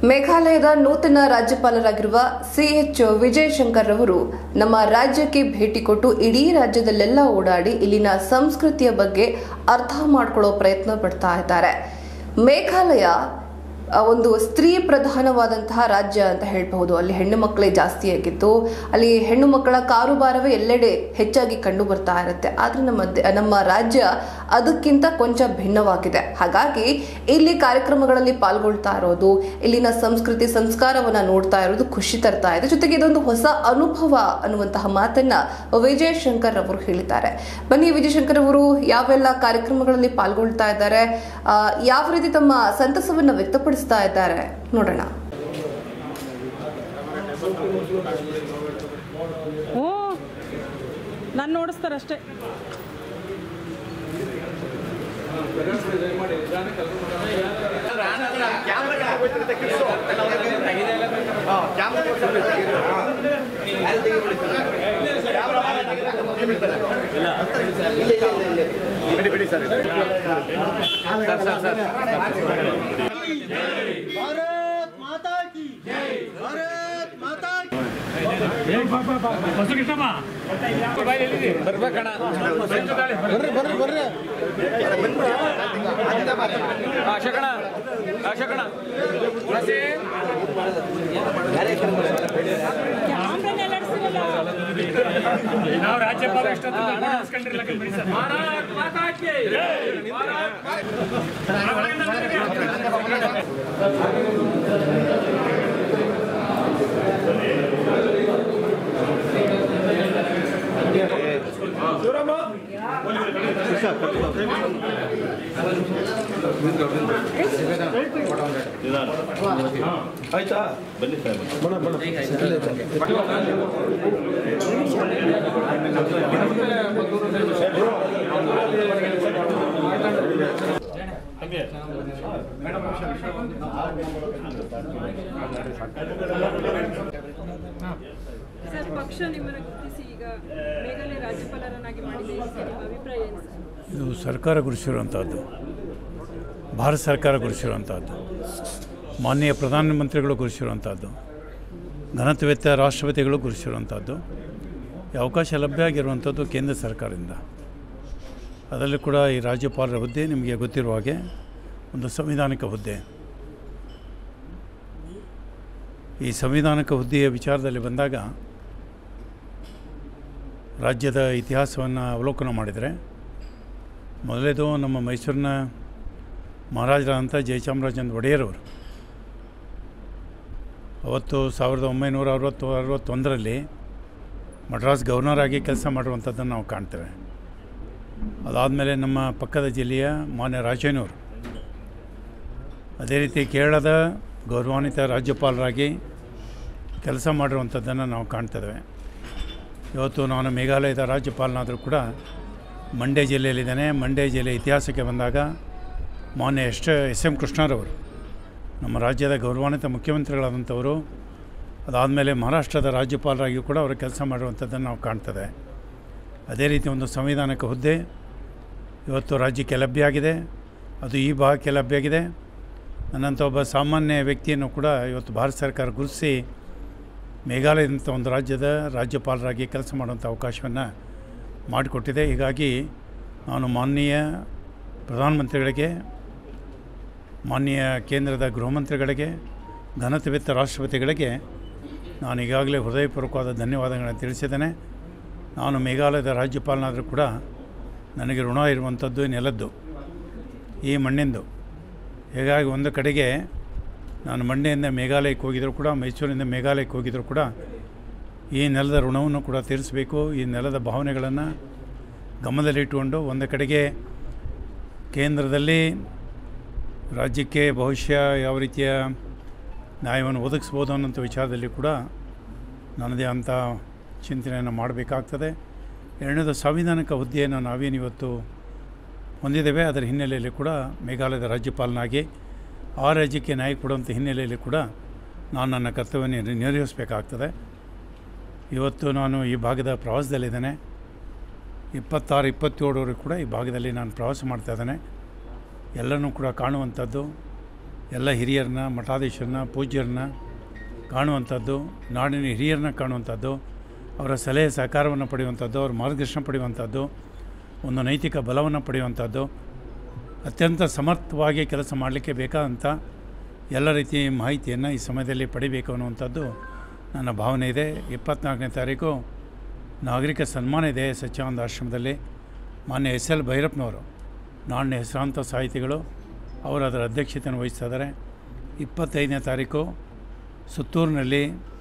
ಮೇಘಾಲಯದ ನೂತನ ರಾಜ್ಯಪಾಲರಾಗಿರುವ ಸಿಎಚ್ ವಿಜಯಶಂಕರ್ ರವರು ನಮ್ಮ ರಾಜ್ಯಕ್ಕೆ ಭೇಟಿ ಕೊಟ್ಟು ಇಡೀ ರಾಜ್ಯದಲ್ಲೆಲ್ಲ ಓಡಾಡಿ ಇಲ್ಲಿನ ಸಂಸ್ಕೃತಿಯ ಬಗ್ಗೆ ಅರ್ಥ ಮಾಡ್ಕೊಳ್ಳೋ ಪ್ರಯತ್ನ ಪಡ್ತಾ ಇದ್ದಾರೆ ಮೇಘಾಲಯ ಆ, ಒಂದು ಸ್ತ್ರೀ ಪ್ರಧಾನವಾದಂತಹ ರಾಜ್ಯ ಅಂತ ಹೇಳಬಹುದು ಅಲ್ಲಿ ಹೆಣ್ಣು ಮಕ್ಕಳೇ ಜಾಸ್ತಿ ಆಗಿತ್ತು ಅಲ್ಲಿ ಹೆಣ್ಣು ಮಕ್ಕಳ ಕಾರುಬಾರವೇ ಎಲ್ಲೆಡೆ ಹೆಚ್ಚಾಗಿ ಕಂಡು ಬರ್ತಾ ಇರುತ್ತೆ ಆದ್ರೆ ನಮ್ಮ ದ- ನಮ್ಮ ರಾಜ್ಯ ಅದಕ್ಕಿಂತ ಕೊಂಚ ಭಿನ್ನವಾಗಿದೆ ಹಾಗಾಗಿ ಇಲ್ಲಿ ಕಾರ್ಯಕ್ರಮಗಳಲ್ಲಿ ಪಾಲ್ಗೊಳ್ತಾ ಇರೋದು ಇಲ್ಲಿನ ಸಂಸ್ಕೃತಿ ಸಂಸ್ಕಾರವನ್ನ ನೋಡ್ತಾ ಇರೋದು ಖುಷಿ ತರ್ತಾ ಇದೆ ಜೊತೆಗೆ ಇದೊಂದು ಹೊಸ ಅನುಭವ ಅನ್ನುವಂತಹ ಮಾತನ್ನ ವಿಜಯಶಂಕರ್ ಅವರು ಹೇಳಿದ್ದಾರೆ ಬನ್ನಿ ವಿಜಯಶಂಕರ್ ಅವರು ಯಾವೆಲ್ಲ ಕಾರ್ಯಕ್ರಮಗಳಲ್ಲಿ ಪಾಲ್ಗೊಳ್ತಾ ಇದ್ದಾರೆ ಆ, ಯಾವ ರೀತಿ ತಮ್ಮ ಸಂತಸವನ್ನ ವ್ಯಕ್ತಪಡಿಸ್ತಾ ಇದ್ದಾರೆ ನೋಡೋಣ ಓ ನಾನು ನೋಡಿಸ್ತಾರಷ್ಟೇ भारत माता की जय भारत माता की ಬರ್ರಿ ಬರ್ರಿ ಬರ್ರಿ ಕ್ಯಾಮ್ರಾನೆಲ್ಲ ಇಡ್ಸಿರಲ್ಲ. ನಾವು ರಾಜ್ಯಪಾಲ ಇಷ್ಟೊತ್ತಿಗೆ ಅನುಸರಿಸ್ಕೊಂಡಿರಲ್ಲ ಬಿಡಿ ಸರ್. ಸರ್ ಪಕ್ಷ ನಿಮ್ಮನ್ನು ಗುರುತಿಸಿ ಈಗ ಮೇಘಾಲಯ ರಾಜ್ಯಪಾಲರನ್ನಾಗಿ ಮಾಡಿದೆ ಇದಕ್ಕೆ ನಿಮ್ಮ ಅಭಿಪ್ರಾಯ ಏನು ಸರ್ ಇದು ಸರ್ಕಾರ ಗುರುಸಿರುವಂಥದ್ದು ಭಾರತ ಸರ್ಕಾರ ಗುರುಸಿರುವಂಥದ್ದು ಮಾನ್ಯ ಪ್ರಧಾನಮಂತ್ರಿಗಳು ಗುರುಸಿರುವಂಥದ್ದು ಘನತ್ವೆತ್ತ ರಾಷ್ಟ್ರಪತಿಗಳು ಗುರುಸಿರುವಂಥದ್ದು ಈ ಅವಕಾಶ ಲಭ್ಯ ಆಗಿರುವಂಥದ್ದು ಕೇಂದ್ರ ಸರ್ಕಾರದಿಂದ ಅದರಲ್ಲಿ ಕೂಡ ಈ ರಾಜ್ಯಪಾಲರ ಹುದ್ದೆ ನಿಮಗೆ ಗೊತ್ತಿರುವ ಹಾಗೆ ಒಂದು ಸಂವಿಧಾನಿಕ ಹುದ್ದೆ ಈ ಸಂವಿಧಾನಿಕ ಹುದ್ದೆಯ ವಿಚಾರದಲ್ಲಿ ಬಂದಾಗ ರಾಜ್ಯದ ಇತಿಹಾಸವನ್ನು ಅವಲೋಕನ ಮಾಡಿದರೆ ಮೊದಲೇದು ನಮ್ಮ ಮೈಸೂರಿನ ಮಹಾರಾಜರಾದಂಥ ಜಯಚಾಮರಾಜೇಂದ್ರ ಒಡೆಯರವರು ಅವತ್ತು ಸಾವಿರದ ಒಂಬೈನೂರ ಅರವತ್ತು ಅರವತ್ತೊಂದರಲ್ಲಿ ಮಡ್ರಾಸ್ ಗವರ್ನರ್ ಆಗಿ ಕೆಲಸ ಮಾಡುವಂಥದ್ದನ್ನು ನಾವು ಕಾಣ್ತೇವೆ ಅದಾದಮೇಲೆ ನಮ್ಮ ಪಕ್ಕದ ಜಿಲ್ಲೆಯ ಮಾನ್ಯ ರಾಜೇನವರು ಅದೇ ರೀತಿ ಕೇರಳದ ಗೌರವಾನ್ವಿತ ರಾಜ್ಯಪಾಲರಾಗಿ ಕೆಲಸ ಮಾಡಿರುವಂಥದ್ದನ್ನು ನಾವು ಕಾಣ್ತಿದ್ದೇವೆ ಇವತ್ತು ನಾನು ಮೇಘಾಲಯದ ರಾಜ್ಯಪಾಲನಾದರೂ ಕೂಡ ಮಂಡ್ಯ ಜಿಲ್ಲೆಯಲ್ಲಿದ್ದೇನೆ ಮಂಡ್ಯ ಜಿಲ್ಲೆ ಇತಿಹಾಸಕ್ಕೆ ಬಂದಾಗ ಮಾನ್ಯ ಎಸ್ ಎಸ್ ಎಂ ಕೃಷ್ಣರವರು ನಮ್ಮ ರಾಜ್ಯದ ಗೌರವಾನ್ವಿತ ಮುಖ್ಯಮಂತ್ರಿಗಳಾದಂಥವರು ಅದಾದಮೇಲೆ ಮಹಾರಾಷ್ಟ್ರದ ರಾಜ್ಯಪಾಲರಾಗಿಯೂ ಕೂಡ ಅವರು ಕೆಲಸ ಮಾಡಿರುವಂಥದ್ದನ್ನು ನಾವು ಕಾಣ್ತದೆ ಅದೇ ರೀತಿ ಒಂದು ಸಂವಿಧಾನಿಕ ಹುದ್ದೆ ಇವತ್ತು ರಾಜ್ಯಕ್ಕೆ ಲಭ್ಯ ಆಗಿದೆ ಅದು ಈ ಭಾಗಕ್ಕೆ ಲಭ್ಯ ಆಗಿದೆ ನನ್ನಂಥ ಒಬ್ಬ ಸಾಮಾನ್ಯ ವ್ಯಕ್ತಿಯನ್ನು ಕೂಡ ಇವತ್ತು ಭಾರತ ಸರ್ಕಾರ ಗುರುತಿಸಿ ಮೇಘಾಲಯದಂಥ ಒಂದು ರಾಜ್ಯದ ರಾಜ್ಯಪಾಲರಾಗಿ ಕೆಲಸ ಮಾಡುವಂಥ ಅವಕಾಶವನ್ನು ಮಾಡಿಕೊಟ್ಟಿದೆ ಹೀಗಾಗಿ ನಾನು ಮಾನನೀಯ ಪ್ರಧಾನಮಂತ್ರಿಗಳಿಗೆ ಮಾನ್ಯ ಕೇಂದ್ರದ ಗೃಹ ಮಂತ್ರಿಗಳಿಗೆ ಘನತೆವೆತ್ತ ರಾಷ್ಟ್ರಪತಿಗಳಿಗೆ ನಾನು ಈಗಾಗಲೇ ಹೃದಯಪೂರ್ವಕವಾದ ಧನ್ಯವಾದಗಳನ್ನು ತಿಳಿಸಿದ್ದೇನೆ ನಾನು ಮೇಘಾಲಯದ ರಾಜ್ಯಪಾಲನಾದರೂ ಕೂಡ ನನಗೆ ಋಣ ಇರುವಂಥದ್ದು ಈ ನೆಲದ್ದು ಈ ಮಣ್ಣಿಂದು ಹೀಗಾಗಿ ಒಂದು ಕಡೆಗೆ ನಾನು ಮಂಡ್ಯದಿಂದ ಮೇಘಾಲಯಕ್ಕೆ ಹೋಗಿದ್ರು ಕೂಡ ಮೈಸೂರಿಂದ ಮೇಘಾಲಯಕ್ಕೆ ಹೋಗಿದ್ರು ಕೂಡ ಈ ನೆಲದ ಋಣವನ್ನು ಕೂಡ ತೀರಿಸಬೇಕು ಈ ನೆಲದ ಭಾವನೆಗಳನ್ನು ಗಮನದಲ್ಲಿಟ್ಟುಕೊಂಡು ಒಂದು ಕಡೆಗೆ ಕೇಂದ್ರದಲ್ಲಿ ರಾಜ್ಯಕ್ಕೆ ಬಹುಶಃ ಯಾವ ರೀತಿಯ ನ್ಯಾಯವನ್ನು ಒದಗಿಸ್ಬೋದು ಅನ್ನೋಂಥ ವಿಚಾರದಲ್ಲಿ ಕೂಡ ನನ್ನದೇ ಅಂಥ ಚಿಂತನೆಯನ್ನು ಮಾಡಬೇಕಾಗ್ತದೆ ಎರಡನೇದು ಸಂವಿಧಾನಿಕ ಹುದ್ದೆಯನ್ನು ನಾವೇನು ಇವತ್ತು ಹೊಂದಿದ್ದೇವೆ ಅದರ ಹಿನ್ನೆಲೆಯಲ್ಲಿ ಕೂಡ ಮೇಘಾಲಯದ ರಾಜ್ಯಪಾಲನಾಗಿ ಆ ರಾಜ್ಯಕ್ಕೆ ನ್ಯಾಯ ಕೊಡುವಂಥ ಹಿನ್ನೆಲೆಯಲ್ಲಿ ಕೂಡ ನಾನು ನನ್ನ ಕರ್ತವ್ಯವನ್ನು ನಿರ್- ನಿರ್ವಹಿಸಬೇಕಾಗ್ತದೆ ಇವತ್ತು ನಾನು ಈ ಭಾಗದ ಪ್ರವಾಸದಲ್ಲಿದ್ದೇನೆ ಇಪ್ಪತ್ತಾರು ಇಪ್ಪತ್ತೇಳರವರೆಗೂ ಕೂಡ ಈ ಭಾಗದಲ್ಲಿ ನಾನು ಪ್ರವಾಸ ಮಾಡ್ತಾ ಇದ್ದೇನೆ ಎಲ್ಲನೂ ಕೂಡ ಕಾಣುವಂಥದ್ದು ಎಲ್ಲ ಹಿರಿಯರನ್ನ ಮಠಾಧೀಶರನ್ನ ಪೂಜ್ಯರನ್ನ ಕಾಣುವಂಥದ್ದು ನಾಡಿನ ಹಿರಿಯರನ್ನ ಕಾಣುವಂಥದ್ದು ಅವರ ಸಲಹೆ ಸಹಕಾರವನ್ನು ಪಡೆಯುವಂಥದ್ದು ಅವ್ರ ಮಾರ್ಗದರ್ಶನ ಪಡೆಯುವಂಥದ್ದು ಒಂದು ನೈತಿಕ ಬಲವನ್ನು ಪಡೆಯುವಂಥದ್ದು ಅತ್ಯಂತ ಸಮರ್ಥವಾಗಿ ಕೆಲಸ ಮಾಡಲಿಕ್ಕೆ ಬೇಕಾದಂಥ ಎಲ್ಲ ರೀತಿಯ ಮಾಹಿತಿಯನ್ನು ಈ ಸಮಯದಲ್ಲಿ ಪಡಿಬೇಕು ಅನ್ನುವಂಥದ್ದು ನನ್ನ ಭಾವನೆ ಇದೆ ಇಪ್ಪತ್ನಾಲ್ಕನೇ ತಾರೀಕು ನಾಗರಿಕ ಸನ್ಮಾನ ಇದೆ ಸಚ್ಚಾನಂದ ಆಶ್ರಮದಲ್ಲಿ ಮಾನ್ಯ ಎಸ್ ಎಲ್ ಭೈರಪ್ಪನವರು ನಾಡಿನ ಹೆಸರಾಂತ ಸಾಹಿತಿಗಳು ಅವರು ಅದರ ಅಧ್ಯಕ್ಷತೆಯನ್ನು ವಹಿಸ್ತಾ ಇದ್ದಾರೆ ಇಪ್ಪತ್ತೈದನೇ ತಾರೀಕು ಸುತ್ತೂರಿನಲ್ಲಿ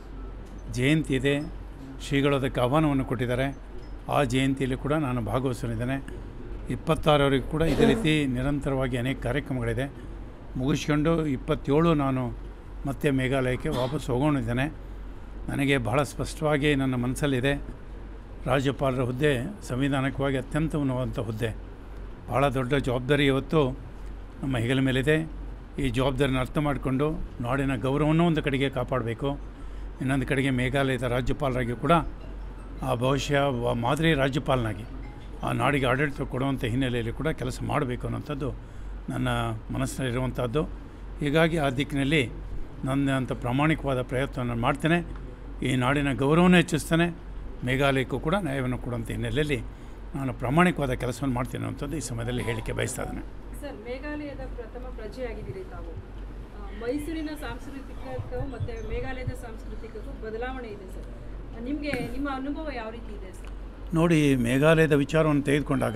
ಜಯಂತಿ ಇದೆ ಶ್ರೀಗಳು ಅದಕ್ಕೆ ಆಹ್ವಾನವನ್ನು ಕೊಟ್ಟಿದ್ದಾರೆ ಆ ಜಯಂತಿಯಲ್ಲಿ ಕೂಡ ನಾನು ಭಾಗವಹಿಸಲಿದ್ದೇನೆ ಇಪ್ಪತ್ತಾರವರೆಗೂ ಕೂಡ ಇದೇ ರೀತಿ ನಿರಂತರವಾಗಿ ಅನೇಕ ಕಾರ್ಯಕ್ರಮಗಳಿದೆ ಮುಗಿಸ್ಕೊಂಡು ಇಪ್ಪತ್ತೇಳು ನಾನು ಮತ್ತೆ ಮೇಘಾಲಯಕ್ಕೆ ವಾಪಸ್ ಹೋಗೋಣಿದ್ದೇನೆ ನನಗೆ ಬಹಳ ಸ್ಪಷ್ಟವಾಗಿ ನನ್ನ ಮನಸ್ಸಲ್ಲಿದೆ ರಾಜ್ಯಪಾಲರ ಹುದ್ದೆ ಸಂವಿಧಾನಿಕವಾಗಿ ಅತ್ಯಂತ ಉನ್ನತ ಹುದ್ದೆ ಭಾಳ ದೊಡ್ಡ ಜವಾಬ್ದಾರಿ ಇವತ್ತು ನಮ್ಮ ಹೆಗಲ ಮೇಲಿದೆ ಈ ಜವಾಬ್ದಾರಿನ ಅರ್ಥ ಮಾಡಿಕೊಂಡು ನಾಡಿನ ಗೌರವವನ್ನು ಒಂದು ಕಡೆಗೆ ಕಾಪಾಡಬೇಕು ಇನ್ನೊಂದು ಕಡೆಗೆ ಮೇಘಾಲಯದ ರಾಜ್ಯಪಾಲರಾಗಿ ಕೂಡ ಆ ಬಹುಶಃ ವ- ಮಾದರಿ ರಾಜ್ಯಪಾಲನಾಗಿ ಆ ನಾಡಿಗೆ ಆಡಳಿತ ಕೊಡುವಂಥ ಹಿನ್ನೆಲೆಯಲ್ಲಿ ಕೂಡ ಕೆಲಸ ಮಾಡಬೇಕು ಅನ್ನೋಂಥದ್ದು ನನ್ನ ಮನಸ್ಸಿನಲ್ಲಿರುವಂಥದ್ದು ಹೀಗಾಗಿ ಆ ದಿಕ್ಕಿನಲ್ಲಿ ನನ್ನ ಅಂತ ಪ್ರಾಮಾಣಿಕವಾದ ಪ್ರಯತ್ನವನ್ನು ಮಾಡ್ತೇನೆ ಈ ನಾಡಿನ ಗೌರವವನ್ನು ಹೆಚ್ಚಿಸ್ತೇನೆ ಮೇಘಾಲಯಕ್ಕೂ ಕೂಡ ನ್ಯಾಯವನ್ನು ಕೊಡುವಂಥ ಹಿನ್ನೆಲೆಯಲ್ಲಿ ನಾನು ಪ್ರಾಮಾಣಿಕವಾದ ಕೆಲಸವನ್ನು ಮಾಡ್ತೇನೆ ಅನ್ನೋಂಥದ್ದು ಈ ಸಮಯದಲ್ಲಿ ಹೇಳಿಕೆ ಬಯಸ್ತಾ ಇದ್ದೇನೆ ಸರ್ ಮೇಘಾಲಯದ ಪ್ರಥಮ ಪ್ರಜೆಯಾಗಿದ್ದೀರಿ ತಾವು ಆ, ಮೈಸೂರಿನ ಸಾಂಸ್ಕೃತಿಕಕ್ಕೂ ಮತ್ತು ಮೇಘಾಲಯದ ಸಾಂಸ್ಕೃತಿಕಕ್ಕೂ ಬದಲಾವಣೆ ಇದೆ ಸರ್ ನಿಮಗೆ ನಿಮ್ಮ ಅನುಭವ ಯಾವ ರೀತಿ ಇದೆ ಸರ್ ನೋಡಿ ಮೇಘಾಲಯದ ವಿಚಾರವನ್ನು ತೆಗೆದುಕೊಂಡಾಗ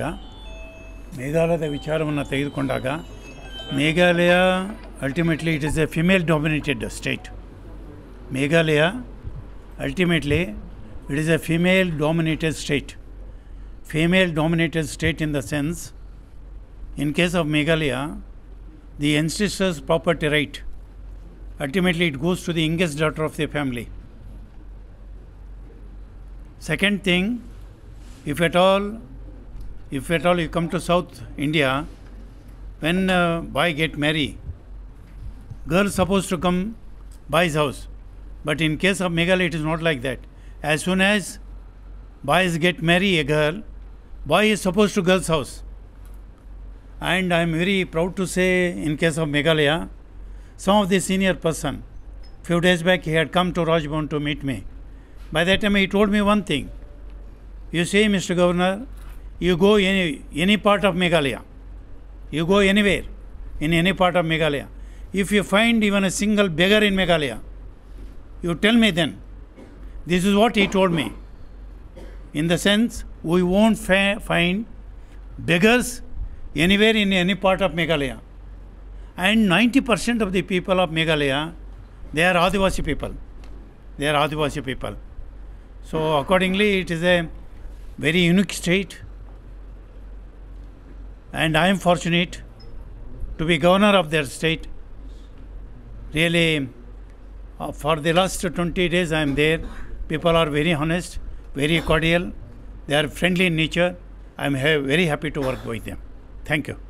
ಮೇಘಾಲಯದ ವಿಚಾರವನ್ನು ತೆಗೆದುಕೊಂಡಾಗ Meghalaya ultimately it is a female dominated state Meghalaya ultimately it is a female dominated state female dominated state in the sense in case of Meghalaya, the ancestors' property right, ultimately it goes to the youngest daughter of the family. Second thing, if at all, if at all you come to South India, when uh, boy get marry, girl supposed to come boy's house. But in case of Meghalaya, it is not like that. As soon as boys get marry a girl, boy is supposed to girl's house. And I am very proud to say, in case of Meghalaya, some of the senior person, few days back he had come to Rajbhavan to meet me. By that time he told me one thing. You see, Mr. Governor, you go any any part of Meghalaya, you go anywhere, in any part of Meghalaya. If you find even a single beggar in Meghalaya, you tell me then. This is what he told me. In the sense, we won't fa- find beggars anywhere in any part of Meghalaya. And 90% of the people of Meghalaya, they are Adivasi people. They are Adivasi people. So accordingly, it is a very unique state. And I am fortunate to be governor of their state. Really, uh, for the last 20 days I am there. People are very honest, very cordial. They are friendly in nature. I am ha- very happy to work with them. Thank you.